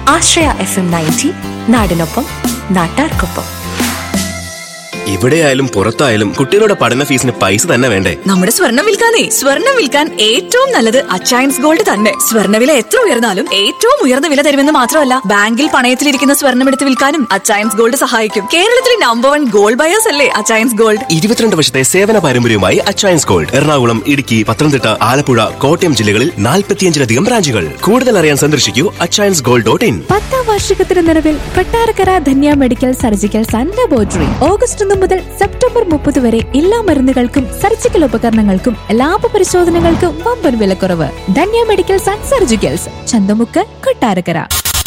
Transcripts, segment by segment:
ആശ്രയ F M ninety നാടിനൊപ്പം നാട്ടാർക്കൊപ്പം എവിടെയായാലും പുറത്തായാലും കുട്ടികളുടെ പഠന ഫീസിന് പൈസ തന്നെ വേണ്ടേ നമ്മുടെ സ്വർണം വിൽക്കാനേ സ്വർണം വിൽക്കാൻ ഏറ്റവും നല്ലത് അച്ചയൻസ് ഗോൾഡ് തന്നെ സ്വർണ്ണവില എത്ര ഉയർന്നാലും ഏറ്റവും ഉയർന്ന വില തരുമെന്ന് മാത്രമല്ല ബാങ്കിൽ പണയത്തിലിരിക്കുന്ന സ്വർണം എടുത്ത് വിൽക്കാനും അച്ചയൻസ് ഗോൾഡ് സഹായിക്കും കേരളത്തിലെ നമ്പർ വൺ ഗോൾഡ് ബയേഴ്സ് അല്ലേ അച്ചയൻസ് ഗോൾഡ് ഇരുപത്തിരണ്ട് വർഷത്തെ സേവന പാരമ്പര്യവുമായി അച്ചയൻസ് ഗോൾഡ് എറണാകുളം ഇടുക്കി പത്തനംതിട്ട ആലപ്പുഴ കോട്ടയം ജില്ലകളിൽ നാൽപ്പത്തിയഞ്ചിലധികം ബ്രാഞ്ചുകൾ കൂടുതൽ അറിയാൻ സന്ദർശിക്കൂ അച്ചയൻസ് ഗോൾഡ് ഡോട്ട് ഇൻ പത്താം വാർഷികത്തിന് നിലവിൽ Kottarakkara Dhanya medical surgicals and laboratory August ഒന്ന് മുതൽ സെപ്റ്റംബർ മുപ്പത് വരെ എല്ലാ മരുന്നുകൾക്കും സർജിക്കൽ ഉപകരണങ്ങൾക്കും ലാഭ പരിശോധനകൾക്കും വമ്പൻ വിലക്കുറവ് Dhanya medicals and surgicals Chanthamukku Kottarakkara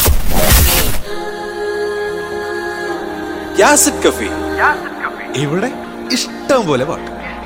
യാസിഡ് കഫി ഇവിടെ ഇഷ്ടം പോലെ പാട്ട്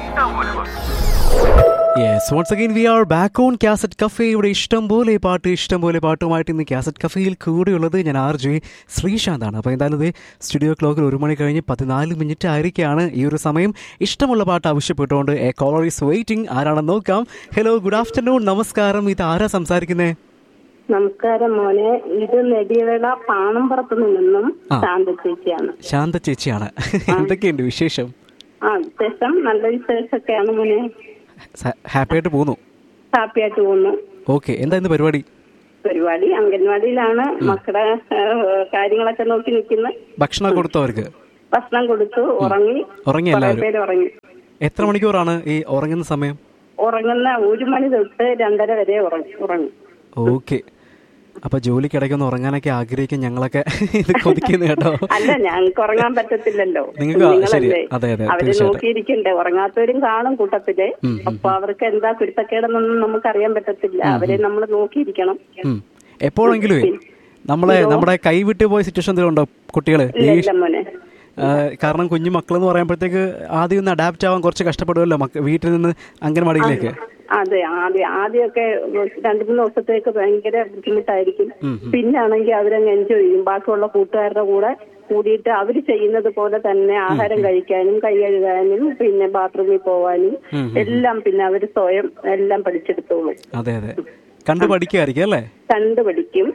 yes once again we are back on cassette cafe ഇവിടെ ഇഷ്ടം പോലെ പാട്ട് ഇഷ്ടം പോലെ പാട്ടുമായിട്ട് ഇന്ന് കാസറ്റ് കഫേയിൽ കൂടെയുള്ളത് ഞാൻ ആർ ജെ ശ്രീശാന്താണ് അപ്പോൾ എന്തായാലും ഇത് സ്റ്റുഡിയോ ക്ലോക്കിൽ ഒരു മണി കഴിഞ്ഞ് പതിനാല് മിനിറ്റ് ആയിരിക്കുകയാണ് ഈ ഒരു സമയം ഇഷ്ടമുള്ള പാട്ട് ആവശ്യപ്പെട്ടുകൊണ്ട് എ കോളർ ഈസ് വെയിറ്റിംഗ് ആരാണെന്ന് നോക്കാം ഹലോ ഗുഡ് ആഫ്റ്റർനൂൺ നമസ്കാരം ഇത് ആരാ സംസാരിക്കുന്നത് നമസ്കാരം മോനെ ഇത് നെടിയവേള പാണമ്പുറത്ത് നിന്നും ആ. ശാന്ത ചേച്ചിയാണ് ശാന്ത ചേച്ചിയാണ് എന്തൊക്കെയുണ്ട് വിശേഷം ആ വിശേഷം നല്ല വിശേഷമൊക്കെയാണ് മോനെ ഹാപ്പി ആയിട്ട് പോകുന്നു ഹാപ്പി ആയിട്ട് പോകുന്നു ഓക്കെ എന്താ ഇന്ന് പരിപാടി പരിപാടി അംഗൻവാടിയിലാണ് മക്കളുടെ ഏഹ്, കാര്യങ്ങളൊക്കെ നോക്കി നിൽക്കുന്നത് ഭക്ഷണം കൊടുത്തവർക്ക് ഭക്ഷണം കൊടുത്തു ഉറങ്ങി ഉറങ്ങി കുറെ എല്ലാവരും പേര് ഉറങ്ങി എത്ര മണിക്കൂറാണ് ഈ ഉറങ്ങുന്ന സമയം ഉറങ്ങുന്ന ഒരു മണി തൊട്ട് രണ്ടര വരെ ഉറങ്ങി ഉറങ്ങി ഓക്കെ അപ്പൊ ജോലിക്കിടയ്ക്കൊന്ന് ഉറങ്ങാനൊക്കെ ആഗ്രഹിക്കും ഞങ്ങളൊക്കെ ഇത് കൊതിക്കുന്നു കേട്ടോ അല്ല ഞങ്ങൾക്ക് ഉറങ്ങാൻ പറ്റത്തില്ലല്ലോ നിങ്ങൾക്ക് ആ, കുഞ്ഞുങ്ങളല്ലേ? ശരി. അതെ, അതെ, അവര് തീർച്ചയായിട്ടും. നോക്കിയിരിക്കണ്ടേ ഉറങ്ങാത്തവരും കാണും കൂട്ടത്തില് അപ്പൊ അവർക്ക് എന്താ കുരുത്തക്കേടെന്നൊന്നും നമുക്ക് അറിയാൻ പറ്റത്തില്ല അവരെ നമ്മൾ നോക്കിയിരിക്കണം ഉം. എപ്പോഴെങ്കിലും നമ്മളെ നമ്മുടെ കൈവിട്ട് പോയ സിറ്റുവേഷൻ എന്തെങ്കിലും ഉണ്ടോ കുട്ടികള് ഇല്ല ഈ ഇല്ല മോനെ ആ, കാരണം കുഞ്ഞു മക്കൾ എന്ന് പറയുമ്പോഴത്തേക്ക് ആദ്യം ഒന്ന് അഡാപ്റ്റ് ആവാൻ കുറച്ച് കഷ്ടപ്പെടുമല്ലോ മക്ക- വീട്ടിൽ നിന്ന് അംഗൻവാടിയിലേക്ക് അതെ ആദ്യം ആദ്യമൊക്കെ രണ്ടു മൂന്ന് ദിവസത്തേക്ക് ഭയങ്കര ബുദ്ധിമുട്ടായിരിക്കും പിന്നാണെങ്കിൽ അവരങ്ങ് എൻജോയ് ചെയ്യും ബാക്കിയുള്ള കൂട്ടുകാരുടെ കൂടെ കൂടിയിട്ട് അവർ ചെയ്യുന്നത് പോലെ തന്നെ ആഹാരം കഴിക്കാനും കൈ കഴുകാനും പിന്നെ ബാത്റൂമിൽ പോവാനും എല്ലാം പിന്നെ അവർ സ്വയം എല്ലാം പഠിച്ചെടുത്തോളും അതെ അതെ കണ്ടു പഠിക്കുമായിരിക്കും അല്ലേ കണ്ടുപഠിക്കും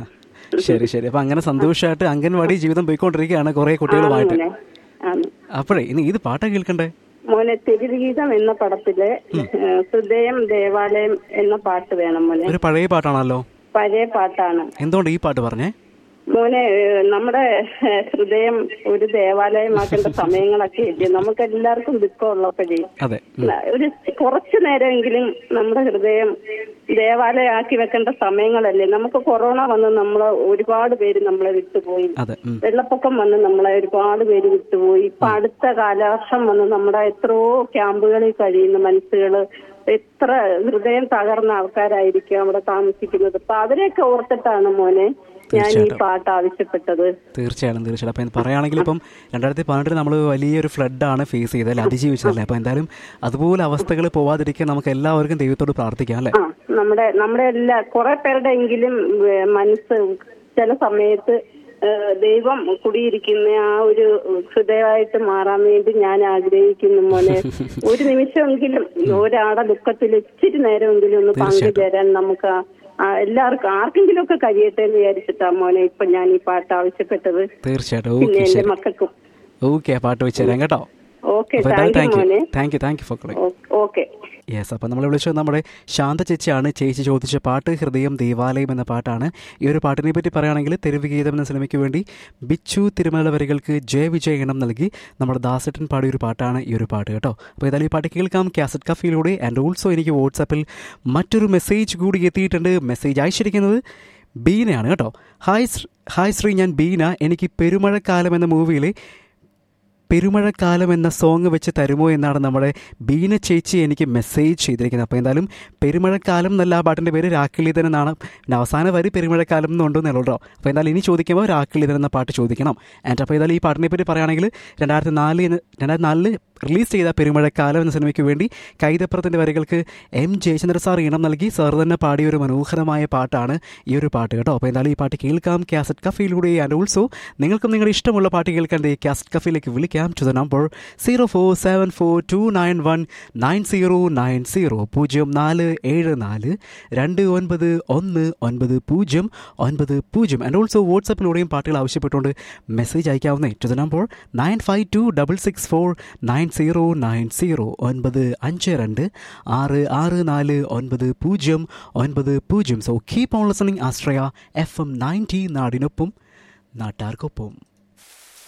ശരി ശരി അപ്പൊ അങ്ങനെ സന്തോഷമായിട്ട് അംഗൻവാടി ജീവിതം പോയിക്കൊണ്ടിരിക്കുകയാണ് കുറെ കുട്ടികളുമായിട്ട് മോനെ ആണ് അപ്പോഴേ ഇനി ഇത് പാട്ടാ കേൾക്കണ്ടേ മോനെ തിരുഗീതം എന്ന പടത്തില് ഏഹ്, ഹൃദയം ദേവാലയം എന്ന പാട്ട് വേണം മോനെ ഒരു പഴയ പാട്ടാണല്ലോ പഴയ പാട്ടാണ് എന്തുകൊണ്ട് ഈ പാട്ട് പറഞ്ഞേ മോനെ ഏഹ്, നമ്മുടെ ഏഹ്, ഹൃദയം ഒരു ദേവാലയമാക്കേണ്ട സമയങ്ങളൊക്കെ ഇല്ലേ നമുക്ക് എല്ലാവർക്കും ദുഃഖമുള്ളപ്പോഴേ അതെ ഒരു കുറച്ചു നേരമെങ്കിലും നമ്മുടെ ഹൃദയം ദേവാലയമാക്കി വെക്കേണ്ട സമയങ്ങളല്ലേ നമുക്ക് കൊറോണ വന്ന് നമ്മൾ ഒരുപാട് പേര് നമ്മളെ വിട്ടുപോയി അതെ ഉം. വെള്ളപ്പൊക്കം വന്ന് നമ്മളെ ഒരുപാട് പേര് വിട്ടുപോയി ഇപ്പൊ അടുത്ത കാലവർഷം വന്ന് നമ്മുടെ എത്രയോ ക്യാമ്പുകളിൽ കഴിയുന്ന മനുഷ്യകള് എത്ര ഹൃദയം തകർന്ന ആൾക്കാരായിരിക്കും അവിടെ താമസിക്കുന്നത് അപ്പൊ അവരെയൊക്കെ ഓർത്തിട്ടാണ് മോനെ ഞാൻ ഈ പാട്ട് ആവശ്യപ്പെട്ടത് തീർച്ചയായും തീർച്ചയായും അപ്പം പറയുകയാണെങ്കിൽ ഇപ്പം രണ്ടായിരത്തി പതിനെട്ടിൽ നമ്മൾ വലിയൊരു ഫ്ലഡാണ് ഫേസ് ചെയ്തത് അതിജീവിച്ചതല്ലേ അപ്പം എന്തായാലും അതുപോലെ അവസ്ഥകൾ പോവാതിരിക്കാൻ നമുക്ക് എല്ലാവർക്കും ദൈവത്തോട് പ്രാർത്ഥിക്കാം അല്ലേ ആ നമ്മുടെ നമ്മുടെ എല്ലാ കുറെ പേരുടെ എങ്കിലും ഏ, മനസ്സ് ചില സമയത്ത് ഏ, ദൈവം കുടിയിരിക്കുന്ന ആ ഒരു ഹൃദയമായിട്ട് മാറാൻ വേണ്ടി ഞാൻ ആഗ്രഹിക്കുന്നു മോനെ ഒരു നിമിഷമെങ്കിലും ഒരാടെ ദുഃഖത്തിൽ ഇച്ചിരി നേരമെങ്കിലും ഒന്ന് പങ്കുചേരാൻ നമുക്ക് ആ- ആ എല്ലാവർക്കും ആർക്കെങ്കിലും ഒക്കെ കഴിയട്ടെ എന്ന് വിചാരിച്ചിട്ടാ മോനെ ഇപ്പൊ ഞാൻ ഈ പാട്ട് ആവശ്യപ്പെട്ടത് തീർച്ചയായിട്ടും പിന്നെ ഓക്കെ എന്റെ ശരി മക്കൾക്കും ഓക്കെ ആ പാട്ട് വെച്ച് തരാം കേട്ടോ ഓക്കെ അപ്പോൾ താങ്ക് യു താങ്ക് യു മോനെ thank you thank you for calling okay yes അപ്പം നമ്മൾ വിളിച്ചത് നമ്മുടെ ശാന്ത ചേച്ചിയാണ് ചേച്ചി ചോദിച്ച പാട്ട് ഹൃദയം ദേവാലയം എന്ന പാട്ടാണ് ഈ ഒരു പാട്ടിനെ പറ്റി പറയുകയാണെങ്കിൽ തെരുവ് ഗീതം എന്ന സിനിമയ്ക്ക് വേണ്ടി ബിച്ചു തിരുമല വരികൾക്ക് ജയ വിജയ് ഇണം നൽകി നമ്മുടെ ദാസേട്ടൻ പാടിയ ഒരു പാട്ടാണ് ഈ ഒരു പാട്ട് കേട്ടോ അപ്പോൾ ഏതായാലും ഈ പാട്ട് കേൾക്കാം കാസറ്റ് കഫയിലൂടെ ആൻഡ് ഓൾസോ എനിക്ക് വാട്സാപ്പിൽ മറ്റൊരു മെസ്സേജ് കൂടി എത്തിയിട്ടുണ്ട് മെസ്സേജ് അയച്ചിരിക്കുന്നത് ബീനയാണ് കേട്ടോ ഹായ് ശ്രീ- ഹായ് ശ്രീ ഞാൻ ബീന എനിക്ക് പെരുമഴക്കാലം എന്ന മൂവിയിലെ പെരുമഴക്കാലം എന്ന സോങ് വെച്ച് തരുമോ എന്നാണ് നമ്മുടെ ബീന ചേച്ചി എനിക്ക് മെസ്സേജ് ചെയ്തിരിക്കുന്നത് അപ്പോൾ എന്തായാലും പെരുമഴക്കാലം എന്നല്ല ആ പാട്ടിൻ്റെ പേര് രാക്കിളിതൻ എന്നാണ് പിന്നെ അവസാന വരി പെരുമഴക്കാലം എന്നുണ്ടെന്നേ ഉള്ളൂ അപ്പോൾ എന്തായാലും ഇനി ചോദിക്കുമ്പോൾ രാക്കിളിതൻ എന്ന പാട്ട് ചോദിക്കണം ആൻഡ് അപ്പോൾ ഏതായാലും ഈ പാട്ടിനെ പറ്റി പറയുകയാണെങ്കിൽ രണ്ടായിരത്തി നാലിൽ രണ്ടായിരത്തി നാലില് റിലീസ് ചെയ്ത പെരുമഴക്കാലം എന്ന സിനിമയ്ക്ക് വേണ്ടി കൈതപ്പുറത്തിൻ്റെ വരികൾക്ക് എം ജയചന്ദ്ര സാർ ഇണം നൽകി സാർ തന്നെ പാടിയ ഒരു മനോഹരമായ പാട്ടാണ് ഈ ഒരു പാട്ട് കേട്ടോ അപ്പോൾ എന്തായാലും ഈ പാട്ട് കേൾക്കാം കാസറ്റ് കഫയിലൂടെ ആൻഡ് ഓൾസോ നിങ്ങൾക്കും നിങ്ങളുടെ ഇഷ്ടമുള്ള പാട്ട് കേൾക്കാൻ ദേ കാസറ്റ് കഫയിലേക്ക് വിളിക്കാം അയക്കാം to the number zero four seven four two nine one nine zero nine zero പൂജ്യം നാല് ഏഴ് നാല് രണ്ട് ഒൻപത് ഒന്ന് ഒൻപത് പൂജ്യം ഒൻപത് പൂജ്യം ആൻഡ് ഓൾസോ വാട്സപ്പിലൂടെയും പാട്ടുകൾ ആവശ്യപ്പെട്ടുകൊണ്ട് മെസ്സേജ് അയക്കാവുന്നേ to the number nine five two double six four nine zero nine zero ഒൻപത് അഞ്ച് രണ്ട് ആറ് ആറ് നാല് ഒൻപത് പൂജ്യം ഒൻപത് പൂജ്യം so keep on listening Ashraya F M ninety നാടിനൊപ്പം നാട്ടാർക്കൊപ്പം